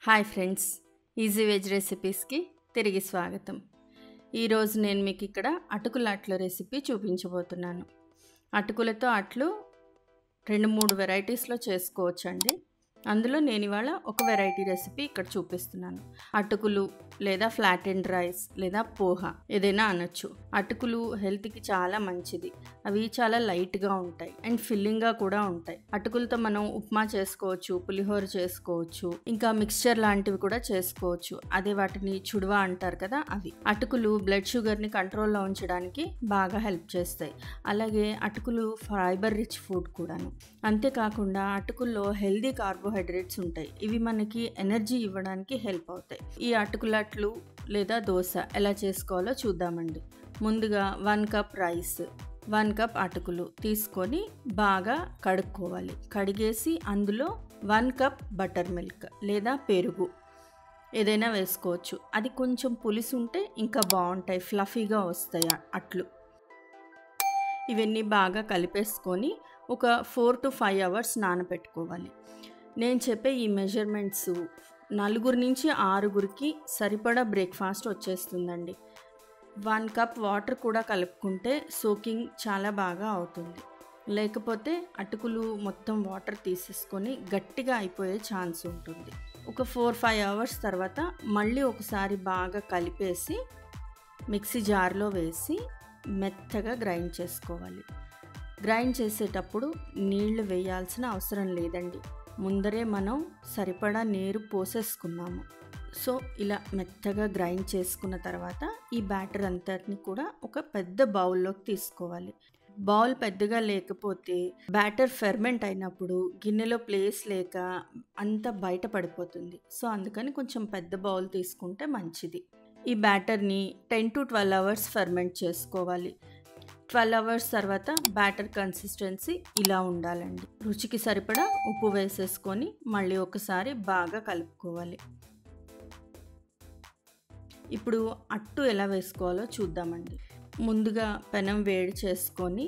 hi friends easy veg రెసిపీస్కి తిరిగి స్వాగతం ఈరోజు నేను మీకు ఇక్కడ అటుకుల అట్ల రెసిపీ చూపించబోతున్నాను అటుకులతో అట్లు రెండు మూడు వెరైటీస్లో చేసుకోవచ్చండి అందులో నేను ఇవాళ ఒక వెరైటీ రెసిపీ ఇక్కడ చూపిస్తున్నాను అటుకులు లేదా ఫ్లాట్ అండ్ రైస్ లేదా పోహా ఏదైనా అనొచ్చు అటుకులు హెల్త్కి చాలా మంచిది అవి చాలా లైట్గా ఉంటాయి అండ్ ఫిల్లింగ్గా కూడా ఉంటాయి అటుకులతో మనం ఉప్మా చేసుకోవచ్చు పులిహోర చేసుకోవచ్చు ఇంకా మిక్స్చర్ లాంటివి కూడా చేసుకోవచ్చు అదే వాటిని చుడువా అంటారు కదా అవి అటుకులు బ్లడ్ షుగర్ని కంట్రోల్లో ఉంచడానికి బాగా హెల్ప్ చేస్తాయి అలాగే అటుకులు ఫైబర్ రిచ్ ఫుడ్ కూడాను అంతేకాకుండా అటుకుల్లో హెల్దీ కార్బోహైడ్రేట్స్ ఉంటాయి ఇవి మనకి ఎనర్జీ ఇవ్వడానికి హెల్ప్ అవుతాయి ఈ అటుకులట్లు లేదా దోశ ఎలా చేసుకోవాలో చూద్దామండి ముందుగా one cup rice one cup అటుకులు తీసుకొని బాగా కడుక్కోవాలి కడిగేసి అందులో వన్ కప్ బటర్ మిల్క్ లేదా పెరుగు ఏదైనా వేసుకోవచ్చు అది కొంచెం పులుసు ఉంటే ఇంకా బాగుంటాయి ఫ్లఫీగా వస్తాయి అట్లు ఇవన్నీ బాగా కలిపేసుకొని ఒక ఫోర్ టు ఫైవ్ అవర్స్ నానబెట్టుకోవాలి నేను చెప్పే ఈ మెజర్మెంట్స్ నలుగురు నుంచి ఆరుగురికి సరిపడా బ్రేక్ఫాస్ట్ వచ్చేస్తుందండి వన్ కప్ వాటర్ కూడా కలుపుకుంటే సోకింగ్ చాలా బాగా అవుతుంది లేకపోతే అటుకులు మొత్తం వాటర్ తీసేసుకొని గట్టిగా అయిపోయే ఛాన్స్ ఉంటుంది ఒక ఫోర్ ఫైవ్ అవర్స్ తర్వాత మళ్ళీ ఒకసారి బాగా కలిపేసి మిక్సీ జార్లో వేసి మెత్తగా గ్రైండ్ చేసుకోవాలి గ్రైండ్ చేసేటప్పుడు నీళ్లు వేయాల్సిన అవసరం లేదండి ముందరే మనం సరిపడా నీరు పోసేసుకున్నాము సో ఇలా మెత్తగా గ్రైండ్ చేసుకున్న తర్వాత ఈ బ్యాటర్ అంతటిని కూడా ఒక పెద్ద బౌల్లోకి తీసుకోవాలి బౌల్ పెద్దగా లేకపోతే బ్యాటర్ ఫెర్మెంట్ అయినప్పుడు గిన్నెలో ప్లేస్ లేక అంతా బయట పడిపోతుంది సో అందుకని కొంచెం పెద్ద బౌల్ తీసుకుంటే మంచిది ఈ బ్యాటర్ని ten to twelve hours ferment చేసుకోవాలి ట్వెల్వ్ అవర్స్ తర్వాత బ్యాటర్ కన్సిస్టెన్సీ ఇలా ఉండాలండి రుచికి సరిపడా ఉప్పు వేసేసుకొని మళ్ళీ ఒకసారి బాగా కలుపుకోవాలి ఇప్పుడు అట్టు ఎలా వేసుకోవాలో చూద్దామండి ముందుగా పెనం వేడి చేసుకొని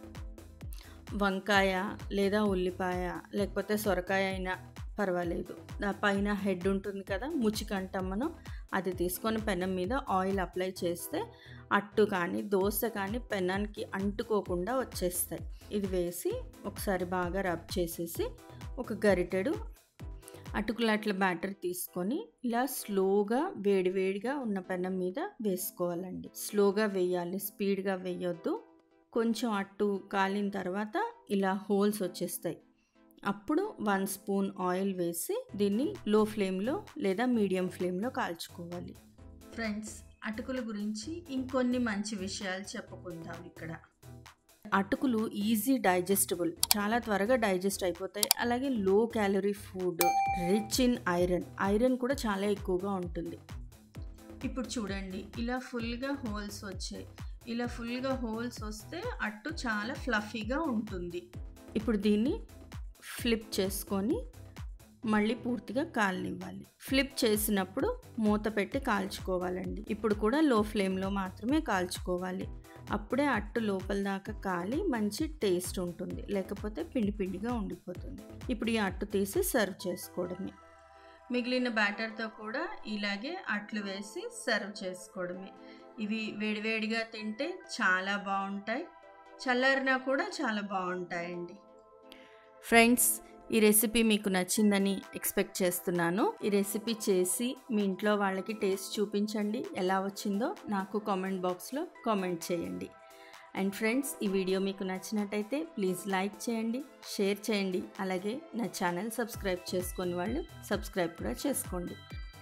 వంకాయ లేదా ఉల్లిపాయ లేకపోతే సొరకాయ అయినా పర్వాలేదు ఆ పైన హెడ్ ఉంటుంది కదా ముచ్చికంటాం మనం అది తీసుకొని పెనం మీద ఆయిల్ అప్లై చేస్తే అట్టు కానీ దోశ కానీ పెనానికి అంటుకోకుండా వచ్చేస్తాయి ఇది వేసి ఒకసారి బాగా రబ్ చేసేసి ఒక గరిటెడు అటుకులట్ల బ్యాటర్ తీసుకొని ఇలా స్లోగా వేడివేడిగా ఉన్న పెనం మీద వేసుకోవాలండి స్లోగా వేయాలి స్పీడ్గా వేయొద్దు కొంచెం అట్టు కాలిన తర్వాత ఇలా హోల్స్ వచ్చేస్తాయి అప్పుడు వన్ స్పూన్ ఆయిల్ వేసి దీన్ని లో ఫ్లేమ్లో లేదా మీడియం ఫ్లేమ్లో కాల్చుకోవాలి ఫ్రెండ్స్ అటుకుల గురించి ఇంకొన్ని మంచి విషయాలు చెప్పుకుందాం ఇక్కడ అటుకులు ఈజీ డైజెస్టబుల్ చాలా త్వరగా డైజెస్ట్ అయిపోతాయి అలాగే low calorie food rich in iron iron కూడా చాలా ఎక్కువగా ఉంటుంది ఇప్పుడు చూడండి ఇలా ఫుల్గా హోల్స్ వచ్చాయి ఇలా ఫుల్గా హోల్స్ వస్తే అట్టు చాలా ఫ్లఫీగా ఉంటుంది ఇప్పుడు దీన్ని ఫ్లిప్ చేసుకొని మళ్ళీ పూర్తిగా కాలనివ్వాలి ఫ్లిప్ చేసినప్పుడు మూత పెట్టి కాల్చుకోవాలండి ఇప్పుడు కూడా లో ఫ్లేమ్లో మాత్రమే కాల్చుకోవాలి అప్పుడే అట్టు లోపల దాకా కాలి మంచి టేస్ట్ ఉంటుంది లేకపోతే పిండి పిండిగా ఉండిపోతుంది ఇప్పుడు ఈ అట్టు తీసి సర్వ్ చేసుకోవడమే మిగిలిన బ్యాటర్తో కూడా ఇలాగే అట్లు వేసి సర్వ్ చేసుకోవడమే ఇవి వేడివేడిగా తింటే చాలా బాగుంటాయి చల్లారినా కూడా చాలా బాగుంటాయండి ఫ్రెండ్స్ ఈ రెసిపీ మీకు నచ్చిందని ఎక్స్పెక్ట్ చేస్తున్నాను ఈ రెసిపీ చేసి మీ ఇంట్లో వాళ్ళకి టేస్ట్ చూపించండి ఎలా వచ్చిందో నాకు కామెంట్ బాక్స్లో కామెంట్ చేయండి అండ్ ఫ్రెండ్స్ ఈ వీడియో మీకు నచ్చినట్టయితే ప్లీజ్ లైక్ చేయండి షేర్ చేయండి అలాగే నా ఛానల్ సబ్స్క్రైబ్ చేసుకొని వాళ్ళు సబ్స్క్రైబ్ కూడా చేసుకోండి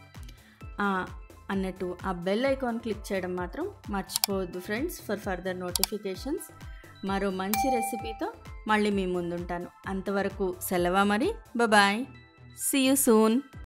అన్నట్టు ఆ బెల్ ఐకాన్ క్లిక్ చేయడం మాత్రం మర్చిపోవద్దు ఫ్రెండ్స్ ఫర్ ఫర్దర్ నోటిఫికేషన్స్ మరో మంచి రెసిపీతో మళ్ళీ మీ ముందుంటాను అంతవరకు సెలవా మరి బాయ్ సీ యూ సూన్